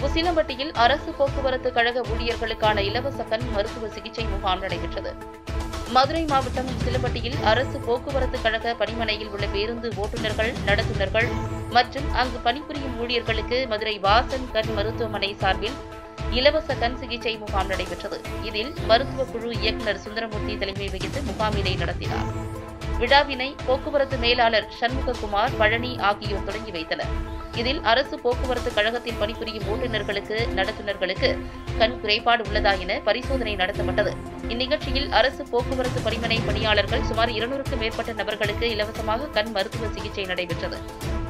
உசிலம்பட்டியில் அரசு போக்குவரத்து கழக ஊழியர்களுக்கான இலவச கண் மருத்துவ சிகிச்சை முகாம் நடைபெற்றது மதுரை மாவட்டம் உசிலம்பட்டியில் அரசு போக்குவரத்து கழக பணிமனையில் உள்ள பேருந்து ஓட்டுநர்கள் நடத்துனர்கள் மற்றும் அங்கு பணிபுரியும் ஊழியர்களுக்கு மதுரை வாசன் கண் மருத்துவமனை சார்பில் இலவச கண் சிகிச்சை முகாம் நடைபெற்றது இதில் மருத்துவ குழு இயக்குநர் சுந்தரமூர்த்தி தலைமை வகித்து முகாமினை நடத்தினார் விழாவினை போக்குவரத்து மேலாளர் சண்முககுமார் பழனி ஆகியோர் தொடங்கி வைத்தனர் இதில் அரசு போக்குவரத்து கழகத்தில் பணிபுரியும் ஓட்டுநர்களுக்கு நடத்துனர்களுக்கு கண் குறைபாடு உள்ளதா என பரிசோதனை நடத்தப்பட்டது இந்நிகழ்ச்சியில் அரசு போக்குவரத்து பணிமனை பணியாளர்கள் சுமார் இருநூறுக்கும் மேற்பட்ட நபர்களுக்கு இலவசமாக கண் மருத்துவ சிகிச்சை நடைபெற்றது